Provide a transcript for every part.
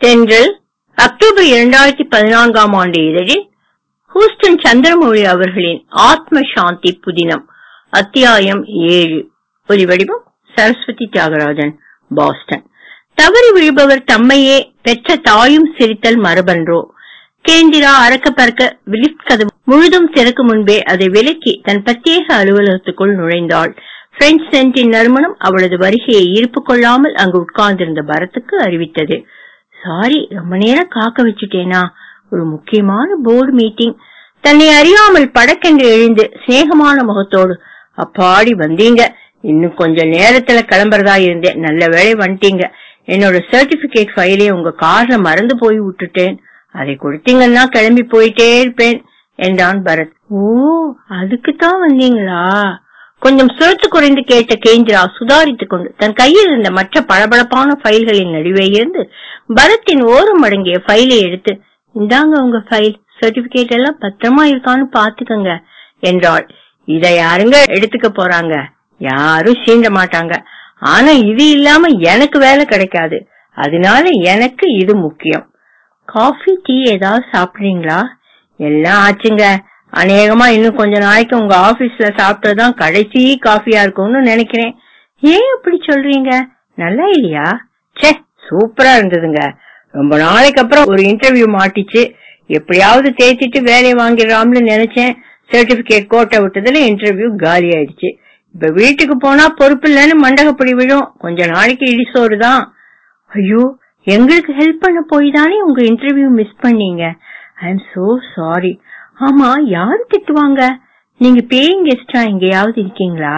தென்றல் அக்டோபர் இரண்டாயிரத்தி பதினான்காம் ஆண்டு இதழில் ஹூஸ்டன் சந்திரமௌழி அவர்களின் ஆத்ம சாந்தி புதினம் அத்தியாயம் ஏழு ஒலிவடிவம் சரஸ்வதி தியாகராஜன் பாஸ்டன் தவறி விழுபவர் தம்மையே பெற்ற தாயும் சிரித்தல் மரபன்றோ கேந்திரா அறக்க பறக்க லிப்ட் கதவு முழுதும் திறக்கும் முன்பே அதை விலக்கி தன் பிரத்யேக அலுவலகத்துக்குள் நுழைந்தாள் பிரெஞ்சு சென்டின் நறுமணம் அவளது வருகையை ஈர்ப்பு கொள்ளாமல் அங்கு உட்கார்ந்திருந்த பரத்துக்கு அறிவித்தது சாரி ரொம்ப நேரம் காக்க வச்சுட்டேனா ஒரு முக்கியமான போர்டு மீட்டிங் தன்னை அறியாமல் படக்கென்று எழுந்து சிநேகமான முகத்தோடு அப்பாடி வந்தீங்க இன்னும் கொஞ்ச நேரத்துல கிளம்புறதா இருந்தேன் நல்ல வேளை வந்துட்டீங்க என்னோட சர்டிபிகேட் ஃபைலே உங்க கார்ல மறந்து போய் விட்டுட்டேன் அதை கொடுத்தீங்கன்னா கிளம்பி போயிட்டே இருப்பேன் என்றான் பரத் ஓ அதுக்கு தான் வந்தீங்களா கொஞ்சம் சுரத்து குறைந்து கேட்ட கேந்திரா சுதாரித்துக் கொண்டு தன் கையில் இருந்த மற்ற பளபளப்பான ஃபைல்களின் நடுவே இருந்து பரத்தின் ஓரம் அடங்கிய ஃபைலை எடுத்து இந்தாங்க உங்க ஃபைல் சர்டிபிகேட் எல்லாம் பத்திரமா இருக்கான்னு பாத்துக்கங்க என்றாள் இதை யாருங்க எடுத்துக்க போறாங்க யாரும் சீண்ட மாட்டாங்க ஆனா இது இல்லாம எனக்கு வேலை கிடைக்காது அதனால எனக்கு இது முக்கியம் காஃபி டீ ஏதாவது சாப்பிடுறீங்களா எல்லாம் ஆச்சுங்க அநேகமா இன்னும் கொஞ்ச நாளைக்கு உங்க ஆபீஸ்ல சாப்பிட்டதுதான் கடைசி காஃபியா இருக்கும்னு நினைக்கிறேன் ஏன் அப்படி சொல்றீங்க நல்லா இல்லையா ச்சே சூப்பரா இருந்ததுங்க ரொம்ப நாளைக்கு அப்புறம் ஒரு இன்டர்வியூ மாட்டிச்சு எப்படியாவது தேய்ச்சிட்டு வேலையை வாங்கிடலாம்னு நினைச்சேன் சர்டிபிகேட் கோட்டை விட்டதுல இன்டர்வியூ காலி ஆயிடுச்சு இப்ப வீட்டுக்கு போனா பொறுப்பு இல்லைன்னு மண்டகப்படி விழும் கொஞ்ச நாளைக்கு இடிசோறு தான் ஐயோ எங்களுக்கு ஹெல்ப் பண்ண போய் தானே உங்க இன்டர்வியூ மிஸ் பண்ணீங்க ஐ எம் சோ சாரி ஆமா யாரு திட்டுவாங்க நீங்க பேயிங் கெஸ்டா எங்கேயாவது இருக்கீங்களா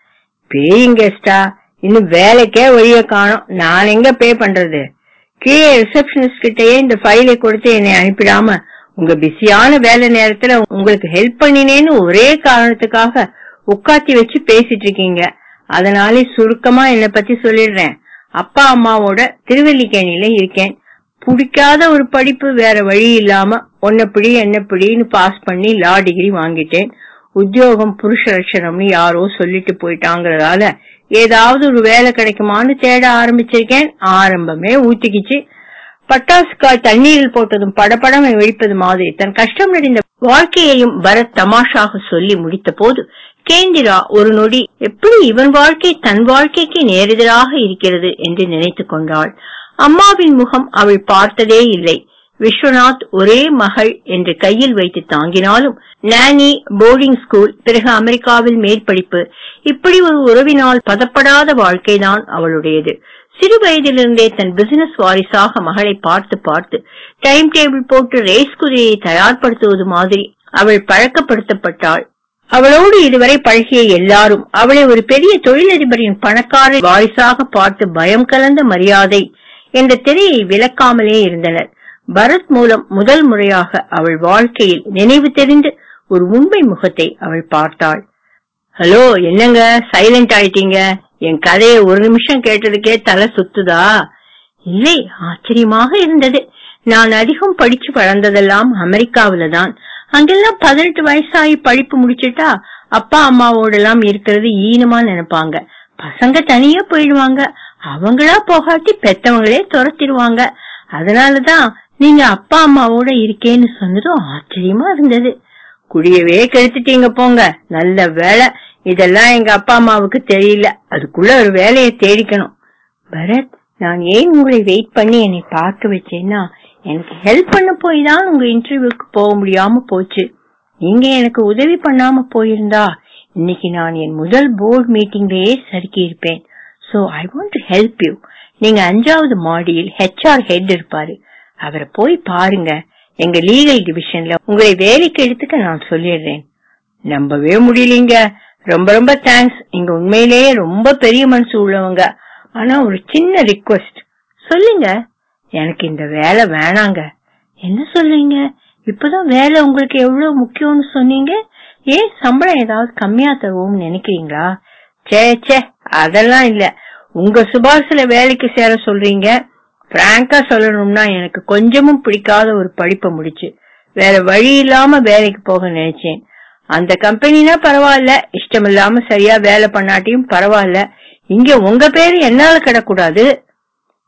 பேயிங் கெஸ்டா இன்னும் வேலைக்கே வழிய காணோம் நான் எங்க பே பண்றது கீழே ரிசப்ஷனிஸ்ட் கிட்டயே இந்த ஃபைலை கொடுத்து என்னை அனுப்பிடாம உங்க பிஸியான வேலை நேரத்துல உங்களுக்கு ஹெல்ப் பண்ணினேன்னு ஒரே காரணத்துக்காக உட்காத்தி வச்சு பேசிட்டு இருக்கீங்க அதனாலே சுருக்கமா என்னை பத்தி சொல்லிடுறேன் அப்பா அம்மாவோட திருவல்லிக்கேணியில இருக்கேன் பிடிக்காத ஒரு படிப்பு வேற வழி இல்லாம ஒன்னப்படி என்னப்படின்னு பாஸ் பண்ணி லா டிகிரி வாங்கிட்டேன் உத்தியோகம் புருஷ லட்சணம்னு யாரோ சொல்லிட்டு போயிட்டாங்கறதால ஏதாவது ஒரு வேலை கிடைக்குமான்னு தேட ஆரம்பிச்சிருக்கேன் ஆரம்பமே ஊத்திக்கிச்சு பட்டாசுக்காய் தண்ணீரில் போட்டதும் படபடம் வெடிப்பது மாதிரி தன் கஷ்டம் நிறைந்த வாழ்க்கையையும் பரத் தமாஷாக சொல்லி முடித்த போது கேந்திரா ஒரு நொடி எப்படி இவன் வாழ்க்கை தன் வாழ்க்கைக்கு நேரெதிராக இருக்கிறது என்று நினைத்துக் கொண்டாள் அம்மாவின் முகம் அவள் பார்த்ததே இல்லை விஸ்வநாத் ஒரே மகள் என்று கையில் வைத்து தாங்கினாலும் நானி போர்டிங் ஸ்கூல் பிறகு அமெரிக்காவில் மேற்படிப்பு இப்படி ஒரு உறவினால் பதப்படாத வாழ்க்கைதான் அவளுடையது சிறு வயதிலிருந்தே தன் பிசினஸ் வாரிசாக மகளை பார்த்து பார்த்து டைம் டேபிள் போட்டு ரேஸ் குதிரையை தயார்படுத்துவது மாதிரி அவள் பழக்கப்படுத்தப்பட்டாள் அவளோடு இதுவரை பழகிய எல்லாரும் அவளை ஒரு பெரிய தொழிலதிபரின் பணக்கார வாரிசாக பார்த்து பயம் கலந்த மரியாதை என்ற திரையை விளக்காமலே இருந்தனர் பரத் மூலம் முதல் முறையாக அவள் வாழ்க்கையில் நினைவு தெரிந்து ஒரு உண்மை முகத்தை அவள் பார்த்தாள் ஹலோ என்னங்க சைலண்ட் ஆயிட்டீங்க என் கதையை ஒரு நிமிஷம் கேட்டதுக்கே தலை சுத்துதா இல்லை ஆச்சரியமாக இருந்தது நான் அதிகம் படிச்சு வளர்ந்ததெல்லாம் அமெரிக்காவில தான் அங்கெல்லாம் பதினெட்டு வயசாகி படிப்பு முடிச்சிட்டா அப்பா அம்மாவோட எல்லாம் இருக்கிறது ஈனமா நினைப்பாங்க பசங்க தனியா போயிடுவாங்க அவங்களா போகாட்டி பெத்தவங்களே துரத்திடுவாங்க அதனாலதான் நீங்க அப்பா அம்மாவோட இருக்கேன்னு சொன்னதும் ஆச்சரியமா இருந்தது குடியவே கெடுத்துட்டீங்க போங்க நல்ல வேலை இதெல்லாம் எங்க அப்பா அம்மாவுக்கு தெரியல அதுக்குள்ள ஒரு வேலையை தேடிக்கணும் பரத் நான் ஏன் உங்களை வெயிட் பண்ணி என்னை பார்க்க வச்சேன்னா எனக்கு ஹெல்ப் பண்ண போய் தான் உங்க இன்டர்வியூக்கு போக முடியாம போச்சு நீங்க எனக்கு உதவி பண்ணாம போயிருந்தா இன்னைக்கு நான் என் முதல் போர்டு மீட்டிங்லயே சறுக்கி இருப்பேன் so I want to help you நீங்க அஞ்சாவது மாடியில் ஹெச்ஆர் ஹெட் இருப்பாரு அவரை போய் பாருங்க எங்க லீகல் டிவிஷன்ல உங்களை வேலைக்கு எடுத்துக்க நான் சொல்லிடுறேன் நம்பவே முடியலீங்க ரொம்ப ரொம்ப தேங்க்ஸ் இங்க உண்மையிலேயே ரொம்ப பெரிய மனசு உள்ளவங்க ஆனா ஒரு சின்ன ரிக்வெஸ்ட் சொல்லுங்க எனக்கு இந்த வேலை வேணாங்க என்ன சொல்றீங்க இப்பதான் வேலை உங்களுக்கு எவ்வளவு முக்கியம்னு சொன்னீங்க ஏன் சம்பளம் ஏதாவது கம்மியா தருவோம்னு நினைக்கிறீங்களா சே சே அதெல்லாம் இல்ல உங்க சுபாஷில வேலைக்கு சேர சொல்றீங்க பிராங்கா சொல்லணும்னா எனக்கு கொஞ்சமும் பிடிக்காத ஒரு படிப்பை முடிச்சு வேற வழி இல்லாம வேலைக்கு போக நினைச்சேன் அந்த கம்பெனினா பரவாயில்ல இஷ்டமில்லாம சரியா வேலை பண்ணாட்டியும் பரவாயில்ல இங்க உங்க பேரு என்னால கிடக்கூடாது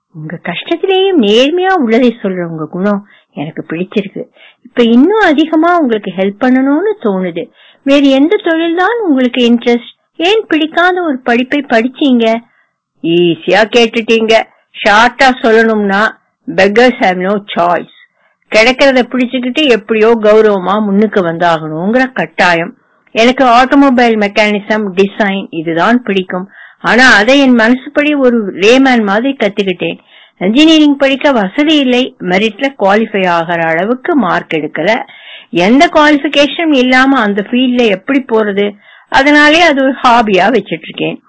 உங்க கஷ்டத்திலேயும் நேர்மையா உள்ளதை சொல்ற உங்க குணம் எனக்கு பிடிச்சிருக்கு இப்ப இன்னும் அதிகமா உங்களுக்கு ஹெல்ப் பண்ணணும்னு தோணுது வேறு எந்த தொழில் தான் உங்களுக்கு இன்ட்ரெஸ்ட் ஏன் பிடிக்காத ஒரு படிப்பை படிச்சீங்க ஈஸியா கேட்டுட்டீங்க ஷார்ட்டா சொல்லணும்னா பெக்கர்ஸ் ஹேவ் நோ சாய்ஸ் கிடைக்கிறத பிடிச்சுக்கிட்டு எப்படியோ கௌரவமா முன்னுக்கு வந்தாகணுங்கிற கட்டாயம் எனக்கு ஆட்டோமொபைல் மெக்கானிசம் டிசைன் இதுதான் பிடிக்கும் ஆனா அதை என் மனசுப்படி ஒரு லேமேன் மாதிரி கத்துக்கிட்டேன் இன்ஜினியரிங் படிக்க வசதி இல்லை மெரிட்ல குவாலிஃபை ஆகிற அளவுக்கு மார்க் எடுக்கல எந்த குவாலிபிகேஷனும் இல்லாம அந்த ஃபீல்ட்ல எப்படி போறது அதனாலே அது ஒரு ஹாபியா வச்சிட்டு இருக்கேன்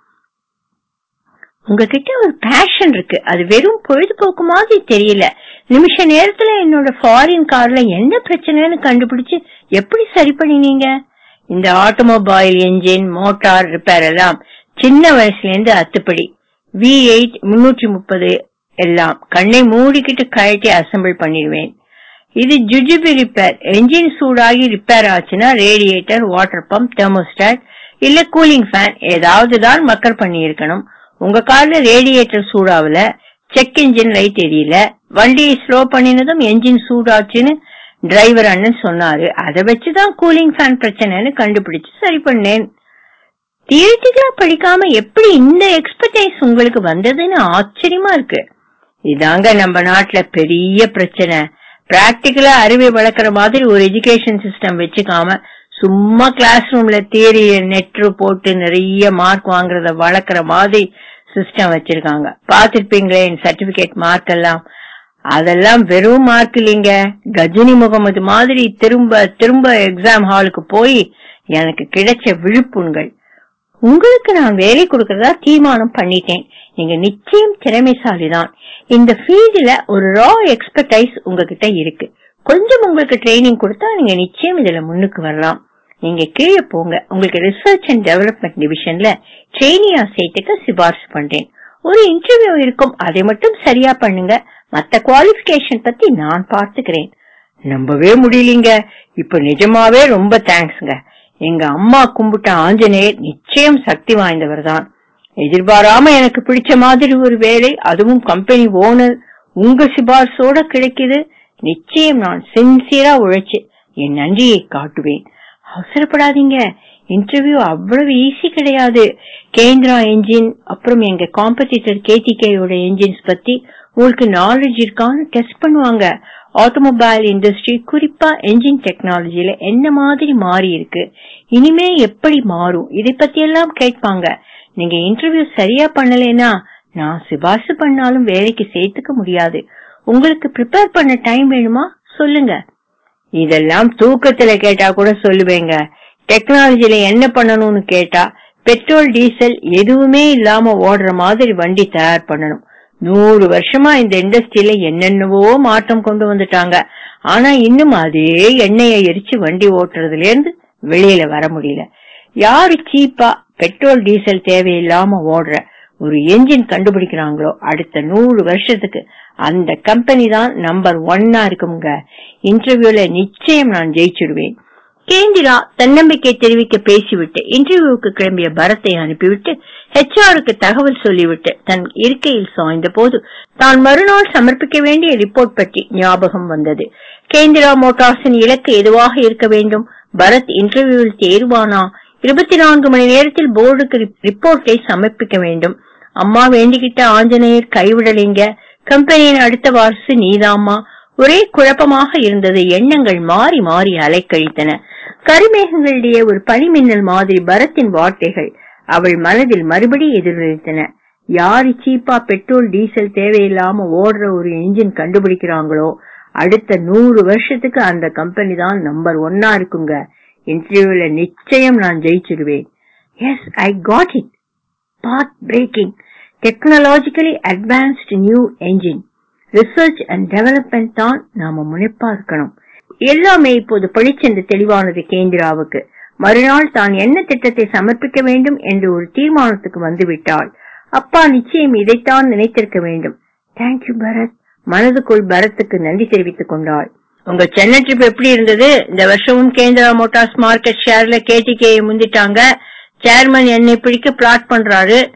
உங்ககிட்ட ஒரு பேஷன் இருக்கு அது வெறும் பொழுதுபோக்கு மாதிரி தெரியல நிமிஷ நேரத்துல என்னோட ஃபாரின் கார்ல என்ன பிரச்சனைன்னு கண்டுபிடிச்சு எப்படி சரி பண்ணினீங்க இந்த ஆட்டோமொபைல் என்ஜின் மோட்டார் ரிப்பேர் எல்லாம் சின்ன வயசுல இருந்து அத்துப்படி வி எயிட் முன்னூற்றி முப்பது எல்லாம் கண்ணை மூடிக்கிட்டு கழட்டி அசெம்பிள் பண்ணிடுவேன் இது ஜுஜுபி ரிப்பேர் என்ஜின் சூடாகி ரிப்பேர் ஆச்சுன்னா ரேடியேட்டர் வாட்டர் பம்ப் தெர்மோஸ்டாட் இல்ல கூலிங் ஃபேன் ஏதாவது தான் மக்கர் பண்ணி இருக்கணும் உங்க கார்ல ரேடியேட்டர் சூடாவல செக் இன்ஜின் லைட் எரியல வண்டியை ஸ்லோ பண்ணினதும் என்ஜின் சூடாச்சுன்னு டிரைவர் அண்ணன் சொன்னாரு அதை வச்சுதான் கூலிங் ஃபேன் பிரச்சனைன்னு கண்டுபிடிச்சு சரி பண்ணேன் தியரிட்டிக்கலா படிக்காம எப்படி இந்த எக்ஸ்பர்டைஸ் உங்களுக்கு வந்ததுன்னு ஆச்சரியமா இருக்கு இதாங்க நம்ம நாட்டுல பெரிய பிரச்சனை பிராக்டிக்கலா அறிவை வளர்க்கற மாதிரி ஒரு எஜுகேஷன் சிஸ்டம் வச்சுக்காம சும்மா கிளாஸ் ரூம்ல தியரி நெட்ரு போட்டு நிறைய மார்க் வாங்குறத வளர்க்கற மாதிரி சிஸ்டம் வச்சிருக்காங்க பாத்திருப்பீங்களே என் சர்டிபிகேட் மார்க் எல்லாம் அதெல்லாம் வெறும் மார்க் இல்லைங்க கஜினி முகமது மாதிரி திரும்ப திரும்ப எக்ஸாம் ஹாலுக்கு போய் எனக்கு கிடைச்ச விழுப்புண்கள் உங்களுக்கு நான் வேலை கொடுக்கறதா தீர்மானம் பண்ணிட்டேன் நீங்க நிச்சயம் திறமைசாலிதான் இந்த ஃபீல்டுல ஒரு ரா எக்ஸ்பர்டைஸ் உங்ககிட்ட இருக்கு கொஞ்சம் உங்களுக்கு ட்ரைனிங் கொடுத்தா நீங்க நிச்சயம் இதுல முன்னுக்கு வரலாம் நீங்க கீழே போங்க உங்களுக்கு ரிசர்ச் அண்ட் டெவலப்மெண்ட் டிவிஷன்ல ட்ரெயினியா சீட்டுக்கு சிபாரிசு பண்றேன் ஒரு இன்டர்வியூ இருக்கும் அதை மட்டும் சரியா பண்ணுங்க மத்த குவாலிபிகேஷன் பத்தி நான் பார்த்துக்கிறேன் நம்பவே முடியலீங்க இப்ப நிஜமாவே ரொம்ப தேங்க்ஸ்ங்க எங்க அம்மா கும்பிட்ட ஆஞ்சநேயர் நிச்சயம் சக்தி வாய்ந்தவர் தான் எதிர்பாராம எனக்கு பிடிச்ச மாதிரி ஒரு வேலை அதுவும் கம்பெனி ஓனர் உங்க சிபாரிசோட கிடைக்குது நிச்சயம் நான் சின்சியரா உழைச்சு என் நன்றியை காட்டுவேன் அவசரப்படாதீங்க இன்டர்வியூ அவ்வளவு ஈஸி கிடையாது கேந்திரா என்ஜின் அப்புறம் எங்க காம்படிட்டர் கேடிகேயோட என்ஜின்ஸ் பத்தி உங்களுக்கு நாலேஜ் இருக்கான்னு டெஸ்ட் பண்ணுவாங்க ஆட்டோமொபைல் இண்டஸ்ட்ரி குறிப்பா என்ஜின் டெக்னாலஜில என்ன மாதிரி மாறி இருக்கு இனிமே எப்படி மாறும் இதை பத்தி எல்லாம் கேட்பாங்க நீங்க இன்டர்வியூ சரியா பண்ணலைன்னா நான் சிபாரிசு பண்ணாலும் வேலைக்கு சேர்த்துக்க முடியாது உங்களுக்கு ப்ரிப்பேர் பண்ண டைம் வேணுமா சொல்லுங்க இதெல்லாம் தூக்கத்துல கேட்டா கூட சொல்லுவேங்க டெக்னாலஜில என்ன பண்ணணும்னு கேட்டா பெட்ரோல் டீசல் எதுவுமே இல்லாம ஓடுற மாதிரி வண்டி தயார் பண்ணணும் நூறு வருஷமா இந்த இண்டஸ்ட்ரியில என்னென்னவோ மாற்றம் கொண்டு வந்துட்டாங்க ஆனா இன்னும் அதே எண்ணெயை எரிச்சு வண்டி ஓட்டுறதுல இருந்து வெளியில வர முடியல யாரு சீப்பா பெட்ரோல் டீசல் தேவையில்லாம ஓடுற ஒரு என்ஜின் கண்டுபிடிக்கிறாங்களோ அடுத்த நூறு வருஷத்துக்கு அந்த கம்பெனி தான் நம்பர் ஒன்னா இருக்குங்க இன்டர்வியூல நிச்சயம் நான் ஜெயிச்சிடுவேன் கேந்திரா தன்னம்பிக்கை தெரிவிக்க பேசிவிட்டு இன்டர்வியூவுக்கு கிளம்பிய பரத்தை அனுப்பிவிட்டு ஹெச்ஆருக்கு தகவல் சொல்லிவிட்டு தன் இருக்கையில் சாய்ந்த போது தான் மறுநாள் சமர்ப்பிக்க வேண்டிய ரிப்போர்ட் பற்றி ஞாபகம் வந்தது கேந்திரா மோட்டார்ஸின் இலக்கு எதுவாக இருக்க வேண்டும் பரத் இன்டர்வியூவில் தேர்வானா இருபத்தி நான்கு மணி நேரத்தில் போர்டுக்கு ரிப்போர்ட்டை சமர்ப்பிக்க வேண்டும் அம்மா வேண்டிக்கிட்ட ஆஞ்சநேயர் கைவிடலைங்க கம்பெனியின் அடுத்த வாரிசு நீதாம்மா ஒரே குழப்பமாக இருந்தது எண்ணங்கள் மாறி மாறி அலைக்கழித்தன கருமேகங்களிடையே ஒரு பனிமின்னல் மாதிரி பரத்தின் வார்த்தைகள் அவள் மனதில் மறுபடி எதிரொலித்தன யாரு சீப்பா பெட்ரோல் டீசல் தேவையில்லாம ஓடுற ஒரு என்ஜின் கண்டுபிடிக்கிறாங்களோ அடுத்த நூறு வருஷத்துக்கு அந்த கம்பெனி தான் நம்பர் ஒன்னா இருக்குங்க இன்டர்வியூல நிச்சயம் நான் ஜெயிச்சிடுவேன் yes I got it path breaking technologically advanced new engine research and development தான் நாம முனைப்பா இருக்கணும் எல்லாமே இப்போது பழிச்சென்று தெளிவானது கேந்திராவுக்கு மறுநாள் தான் என்ன திட்டத்தை சமர்ப்பிக்க வேண்டும் என்று ஒரு தீர்மானத்துக்கு வந்துவிட்டாள் அப்பா நிச்சயம் இதைத்தான் நினைத்திருக்க வேண்டும் தேங்க்யூ பரத் மனதுக்குள் பரத்துக்கு நன்றி தெரிவித்துக் கொண்டாள் உங்க சென்னை ட்ரிப் எப்படி இருந்தது இந்த வருஷமும் கேந்திரா மோட்டார்ஸ் மார்க்கெட் ஷேர்ல கேடிகே முந்திட்டாங்க சேர்மன் என்னை பிடிக்க பிளாட் பண்றாரு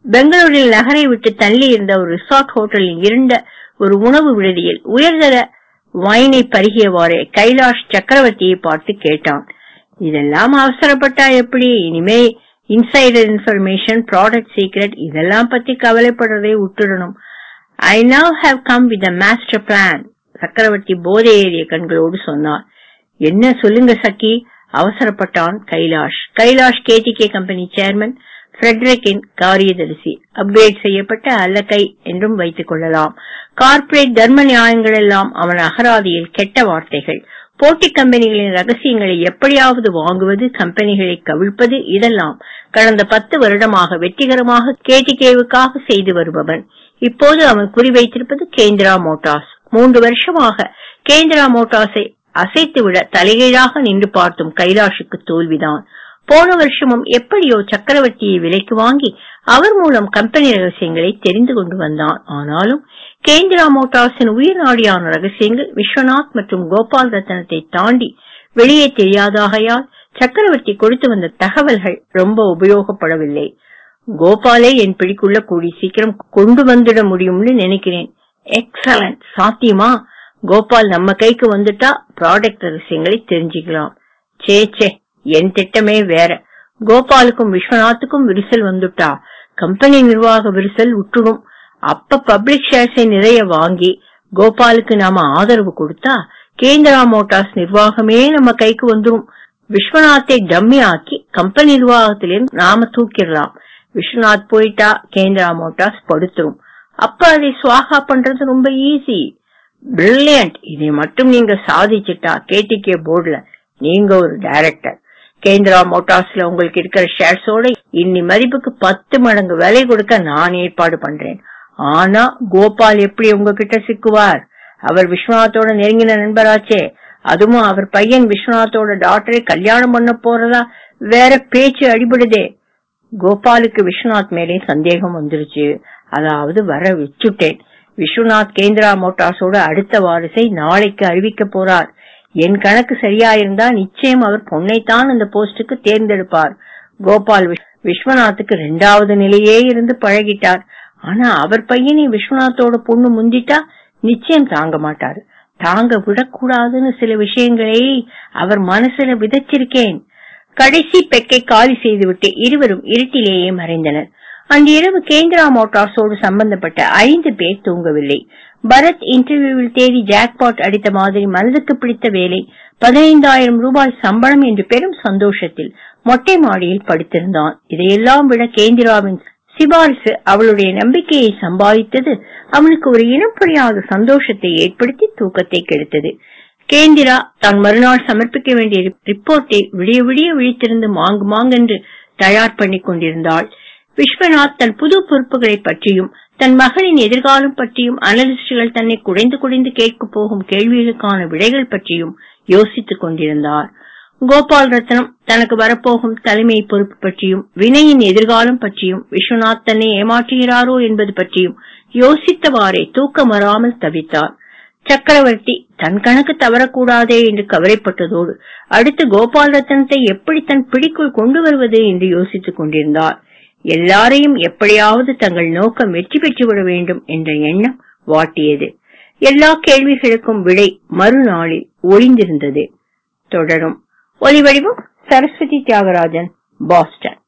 பெங்களூரில் நகரை விட்டு தள்ளி இருந்த ஒரு ரிசார்ட் ஹோட்டலில் இருந்த ஒரு உணவு விடுதியில் உயர்தர வைனை பருகியவாறே கைலாஷ் சக்கரவர்த்தியை பார்த்து கேட்டான் இதெல்லாம் அவசரப்பட்டா எப்படி இனிமே இன்சைடர் இன்ஃபர்மேஷன் ப்ராடக்ட் சீக்ரெட் இதெல்லாம் பத்தி கவலைப்படுறதை விட்டுடணும் I now have come with master plan Chakravarthy போதை ஏறிய கண்களோடு சொன்னார் என்ன சொல்லுங்க சக்கி அவசரப்பட்டான் Kailash Kailash K D K company chairman ஃபிரெட்ரிக்கின் காரியதரிசி அப்கிரேட் செய்யப்பட்ட அல்லக்கை என்றும் வைத்துக் கொள்ளலாம் கார்ப்பரேட் தர்ம நியாயங்கள் எல்லாம் அவன் அகராதியில் கெட்ட வார்த்தைகள் போட்டி கம்பெனிகளின் ரகசியங்களை எப்படியாவது வாங்குவது கம்பெனிகளை கவிழ்ப்பது இதெல்லாம் கடந்த பத்து வருடமாக வெற்றிகரமாக கேடிகேவுக்காக செய்து வருபவன் இப்போது அவன் குறிவைத்திருப்பது கேந்திரா மோட்டார்ஸ் மூன்று வருஷமாக கேந்திரா மோட்டார்ஸை அசைத்துவிட தலைகீழாக நின்று பார்த்தும் கைலாஷுக்கு தோல்விதான் போன வருஷமும் எப்படியோ சக்கரவர்த்தியை விலைக்கு வாங்கி அவர் மூலம் கம்பெனி ரகசியங்களை தெரிந்து கொண்டு வந்தான் ஆனாலும் கேந்திரா மோட்டார்ஸின் உயிர் நாடியான ரகசியங்கள் விஸ்வநாத் மற்றும் கோபால் ரத்தனத்தை தாண்டி வெளியே தெரியாதாகையால் சக்கரவர்த்தி கொடுத்து வந்த தகவல்கள் ரொம்ப உபயோகப்படவில்லை கோபாலே என் பிடிக்குள்ள கூடி சீக்கிரம் கொண்டு வந்துட முடியும்னு நினைக்கிறேன் எக்ஸலண்ட் சாத்தியமா கோபால் நம்ம கைக்கு வந்துட்டா ப்ராடக்ட் ரகசியங்களை தெரிஞ்சுக்கலாம் சே சே என் திட்டமே வேற கோபாலுக்கும் விஸ்வநாத்துக்கும் விரிசல் வந்துட்டா கம்பெனி நிர்வாக விரிசல் விட்டுடும் அப்ப பப்ளிக் ஷேர்ஸை நிறைய வாங்கி கோபாலுக்கு நாம ஆதரவு கொடுத்தா கேந்திரா மோட்டார்ஸ் நிர்வாகமே நம்ம கைக்கு வந்துரும் விஸ்வநாத்தை டம்மி ஆக்கி கம்பெனி நிர்வாகத்திலிருந்து நாம தூக்கிடலாம் விஸ்வநாத் போயிட்டா கேந்திரா மோட்டார்ஸ் படுத்துரும் அப்ப அதை சுவாகா பண்றது ரொம்ப ஈஸி பிரில்லியன்ட் இதை மட்டும் நீங்க சாதிச்சிட்டா கேடிகே போர்டுல நீங்க ஒரு டைரக்டர் கேந்திரா மோட்டார்ஸ்ல உங்களுக்கு இருக்கிற ஷேர்ஸோட இன்னி மதிப்புக்கு பத்து மடங்கு விலை கொடுக்க நான் ஏற்பாடு பண்றேன் ஆனா கோபால் எப்படி உங்ககிட்ட சிக்குவார் அவர் விஸ்வநாத்தோட நெருங்கின நண்பராச்சே அதுவும் அவர் பையன் விஸ்வநாத்தோட டாக்டரை கல்யாணம் பண்ண போறதா வேற பேச்சு அடிபடுதே கோபாலுக்கு விஸ்வநாத் மேலே சந்தேகம் வந்துருச்சு அதாவது வர வச்சுட்டேன் விஸ்வநாத் கேந்திரா மோட்டார்ஸோட அடுத்த வாரிசை நாளைக்கு அறிவிக்க போறார் என் கணக்கு சரியாயிருந்தா நிச்சயம் அவர் பொன்னைத்தான் அந்த போஸ்டுக்கு தேர்ந்தெடுப்பார் கோபால் விஸ்வநாத்துக்கு ரெண்டாவது நிலையே இருந்து பழகிட்டார் ஆனா அவர் பையனை விஸ்வநாத்தோட பொண்ணு முந்திட்டா நிச்சயம் தாங்க மாட்டாரு தாங்க விடக்கூடாதுன்னு சில விஷயங்களை அவர் மனசுல விதைச்சிருக்கேன் கடைசி பெக்கை காலி செய்துவிட்டு இருவரும் இருட்டிலேயே மறைந்தனர் அன்று இரவு கேந்திரா மோட்டார்ஸோடு சம்பந்தப்பட்ட ஐந்து பேர் தூங்கவில்லை பரத் இன்டர்வியூவில் தேடி ஜாக்பாட் அடித்த மாதிரி மனதுக்கு பிடித்த வேலை பதினைந்தாயிரம் ரூபாய் சம்பளம் என்று பெரும் சந்தோஷத்தில் மொட்டை மாடியில் படுத்திருந்தான் இதையெல்லாம் விட கேந்திராவின் சிபாரிசு அவளுடைய நம்பிக்கையை சம்பாதித்தது அவனுக்கு ஒரு இனம் புரியாத சந்தோஷத்தை ஏற்படுத்தி தூக்கத்தை கெடுத்தது கேந்திரா தான் மறுநாள் சமர்ப்பிக்க வேண்டிய ரிப்போர்ட்டை விடிய விடிய விழித்திருந்து மாங்கு மாங்கென்று தயார் பண்ணி கொண்டிருந்தாள் விஸ்வநாத் தன் புது பொறுப்புகளை பற்றியும் தன் மகளின் எதிர்காலம் பற்றியும் அனலிஸ்டுகள் தன்னை குடைந்து குடைந்து கேட்க போகும் கேள்விகளுக்கான விடைகள் பற்றியும் யோசித்துக் கொண்டிருந்தார் கோபால் ரத்னம் தனக்கு வரப்போகும் தலைமை பொறுப்பு பற்றியும் வினையின் எதிர்காலம் பற்றியும் விஸ்வநாத் தன்னை ஏமாற்றுகிறாரோ என்பது பற்றியும் யோசித்தவாறே தூக்கம் வராமல் தவித்தார் சக்கரவர்த்தி தன் கணக்கு தவறக்கூடாதே என்று கவலைப்பட்டதோடு அடுத்து கோபால் ரத்னத்தை எப்படி தன் பிடிக்குள் கொண்டு வருவது என்று யோசித்துக் கொண்டிருந்தார் எல்லாரையும் எப்படியாவது தங்கள் நோக்கம் வெற்றி பெற்றுவிட வேண்டும் என்ற எண்ணம் வாட்டியது எல்லா கேள்விகளுக்கும் விடை மறுநாளில் ஒளிந்திருந்தது தொடரும் ஒலிவடிவம் சரஸ்வதி தியாகராஜன் பாஸ்டன்